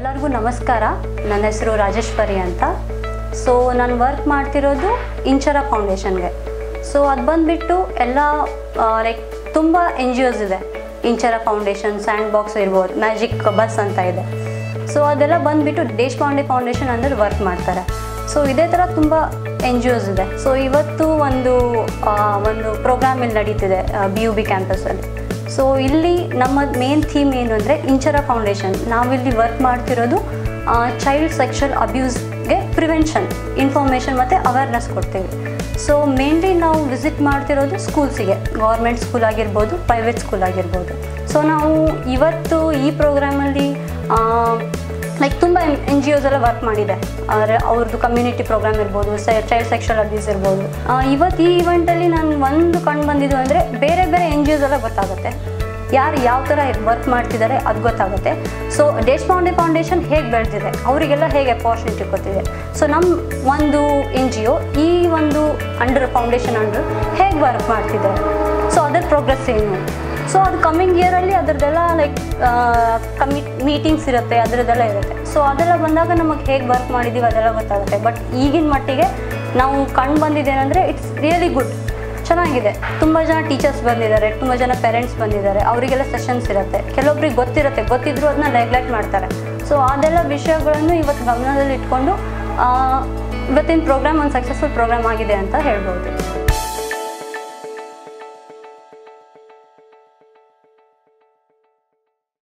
ಎಲ್ಲರಿಗೂ ನಮಸ್ಕಾರ ನನ್ನ ಹೆಸರು ರಾಜೇಶ್ವರಿ ಅಂತ ಸೊ ನಾನು ವರ್ಕ್ ಮಾಡ್ತಿರೋದು ಇಂಚರ ಫೌಂಡೇಶನ್ಗೆ ಸೊ ಅದು ಬಂದುಬಿಟ್ಟು ಎಲ್ಲ ಲೈಕ್ ತುಂಬ ಎನ್ ಜಿ ಒಸ್ ಇದೆ ಇಂಚರ ಫೌಂಡೇಶನ್ ಸ್ಯಾಂಡ್ ಬಾಕ್ಸ್ ಇರ್ಬೋದು ಮ್ಯಾಜಿಕ್ ಬಸ್ ಅಂತ ಇದೆ ಸೊ ಅದೆಲ್ಲ ಬಂದುಬಿಟ್ಟು ದೇಶಪಾಂಡೆ ಫೌಂಡೇಶನ್ ಅಂದರೆ ವರ್ಕ್ ಮಾಡ್ತಾರೆ ಸೊ ಇದೇ ಥರ ತುಂಬ ಎನ್ ಜಿ ಒಸ್ ಇದೆ ಸೊ ಇವತ್ತು ಒಂದು ಆ, ಒಂದು ಪ್ರೋಗ್ರಾಮ್ ಇಲ್ಲಿ ನಡೀತಿದೆ ಬಿ ಯು ಬಿ ಕ್ಯಾಂಪಸಲ್ಲಿ ಸೊ ಇಲ್ಲಿ ನಮ್ಮ ಮೇನ್ ಥೀಮ್ ಏನು ಅಂದರೆ ಇಂಚರ ಫೌಂಡೇಶನ್ ನಾವಿಲ್ಲಿ ವರ್ಕ್ ಮಾಡ್ತಿರೋದು ಚೈಲ್ಡ್ ಸೆಕ್ಷುವಲ್ ಅಬ್ಯೂಸ್ಗೆ ಪ್ರಿವೆನ್ಷನ್ ಇನ್ಫಾರ್ಮೇಷನ್ ಮತ್ತು ಅವೇರ್ನೆಸ್ ಕೊಡ್ತೀವಿ ಸೊ ಮೇನ್ಲಿ ನಾವು ವಿಸಿಟ್ ಮಾಡ್ತಿರೋದು ಸ್ಕೂಲ್ಸಿಗೆ ಗೌರ್ಮೆಂಟ್ ಸ್ಕೂಲ್ ಆಗಿರ್ಬೋದು ಪ್ರೈವೇಟ್ ಸ್ಕೂಲ್ ಆಗಿರ್ಬೋದು ಸೊ ನಾವು ಇವತ್ತು ಈ ಪ್ರೋಗ್ರಾಮಲ್ಲಿ ಲೈಕ್ ತುಂಬ ಎನ್ ಜಿ ಒಸ್ ಎಲ್ಲ ವರ್ಕ್ ಮಾಡಿದೆ ಆದರೆ ಅವ್ರದ್ದು ಕಮ್ಯುನಿಟಿ ಪ್ರೋಗ್ರಾಮ್ ಇರ್ಬೋದು ಚೈಲ್ಡ್ ಸೆಕ್ಷುವಲ್ ಅಬ್ಯೂಸ್ ಇರ್ಬೋದು ಆ, ಇವತ್ತು ಈ ಇವೆಂಟಲ್ಲಿ ನಾನು ಒಂದು ಕಂಡು ಬಂದಿದ್ದು ಅಂದರೆ ಬೇರೆ ಬೇರೆ ಎನ್ ಜಿ ಒಸ್ ಎಲ್ಲ ಗೊತ್ತಾಗುತ್ತೆ ಯಾರು ಯಾವ ಥರ ವರ್ಕ್ ಮಾಡ್ತಿದ್ದಾರೆ ಅದು ಗೊತ್ತಾಗುತ್ತೆ ಸೊ ದೇಶಪಾಂಡೆ ಫೌಂಡೇಶನ್ ಹೇಗೆ ಬೆಳೆದಿದೆ ಅವರಿಗೆಲ್ಲ ಹೇಗೆ ಅಪಾರ್ಚುನಿಟಿ ಕೊಟ್ಟಿದೆ ಸೊ ನಮ್ಮ ಒಂದು ಎನ್ ಜಿ ಒ ಈ ಒಂದು ಅಂಡರ್ ಫೌಂಡೇಶನ್ ಅಂಡರ್ ಹೇಗೆ ವರ್ಕ್ ಮಾಡ್ತಿದೆ ಸೊ ಅದರ ಪ್ರೋಗ್ರೆಸ್ ಏನು ಸೊ ಅದು ಕಮ್ಮಿಂಗ್ ಇಯರಲ್ಲಿ ಅದರದ್ದೆಲ್ಲ ಲೈಕ್ ಕಮ್ಮಿ ಮೀಟಿಂಗ್ಸ್ ಇರುತ್ತೆ ಅದರದ್ದೆಲ್ಲ ಇರುತ್ತೆ ಸೊ ಅದೆಲ್ಲ ಬಂದಾಗ ನಮಗೆ ಹೇಗೆ ವರ್ಕ್ ಮಾಡಿದ್ದೀವಿ ಅದೆಲ್ಲ ಗೊತ್ತಾಗುತ್ತೆ ಬಟ್ ಈಗಿನ ಮಟ್ಟಿಗೆ ನಾವು ಕಂಡು ಬಂದಿದ್ದೇನೆಂದರೆ ಇಟ್ಸ್ ರಿಯಲಿ ಗುಡ್ ಚೆನ್ನಾಗಿದೆ ತುಂಬ ಜನ ಟೀಚರ್ಸ್ ಬಂದಿದ್ದಾರೆ ತುಂಬ ಜನ ಪೇರೆಂಟ್ಸ್ ಬಂದಿದ್ದಾರೆ ಅವರಿಗೆಲ್ಲ ಸೆಷನ್ಸ್ ಇರುತ್ತೆ ಕೆಲವೊಬ್ರಿಗೆ ಗೊತ್ತಿರುತ್ತೆ ಗೊತ್ತಿದ್ರು ಅದನ್ನ ನೆಗ್ಲೆಕ್ಟ್ ಮಾಡ್ತಾರೆ ಸೊ ಅದೆಲ್ಲ ವಿಷಯಗಳನ್ನು ಇವತ್ತು ಗಮನದಲ್ಲಿ ಇಟ್ಕೊಂಡು ಆ, ಇವತ್ತಿನ ಪ್ರೋಗ್ರಾಮ್ ಒಂದು ಸಕ್ಸಸ್ಫುಲ್ ಪ್ರೋಗ್ರಾಮ್ ಆಗಿದೆ ಅಂತ ಹೇಳ್ಬೋದು